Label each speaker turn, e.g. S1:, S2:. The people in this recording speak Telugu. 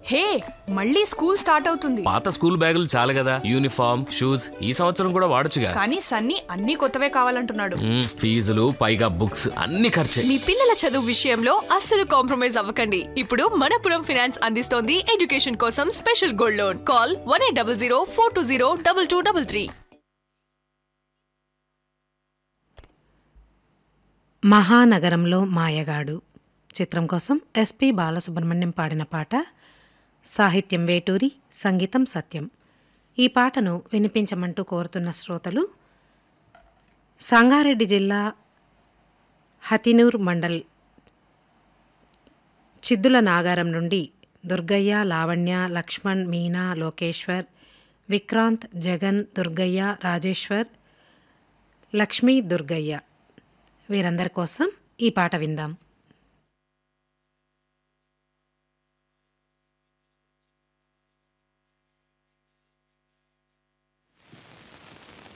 S1: హే మళ్ళీ స్కూల్ స్టార్ట్ అవుతుంది
S2: పాత స్కూల్ బ్యాగులు చాలు కదా యూనిఫామ్ షూస్ ఈ సంవత్సరం కూడా వాడొచ్చుగా
S1: కానీ సన్నీ అన్ని కొత్తవే కావాలంటున్నాడు
S2: మ్మ్, ఫీజులు పైగా బుక్స్ అన్ని ఖర్చే
S3: మీ పిల్లల చదువు విషయంలో అస్సలు కాంప్రమైజ్ అవ్వకండి ఇప్పుడు మనపురం ఫినాన్స్ అందిస్తోంది ఎడ్యుకేషన్ కోసం special gold loan call one eight double zero four two zero double two double three
S4: మహానగరంలో మాయగాడు చిత్రం కోసం ఎస్పి బాలసుబ్రహ్మణ్యం పాడిన పాట సాహిత్యం వేటూరి సంగీతం సత్యం ఈ పాటను వినిపించమంటూ కోరుతున్న శ్రోతలు సంగారెడ్డి జిల్లా హతినూర్ మండల్ చిద్దుల నాగారం నుండి దుర్గయ్య లావణ్య లక్ష్మణ్ మీనా లోకేశ్వర్ విక్రాంత్ జగన్ దుర్గయ్య రాజేశ్వర్ లక్ష్మీ దుర్గయ్య వీరందరి కోసం ఈ పాట విందాం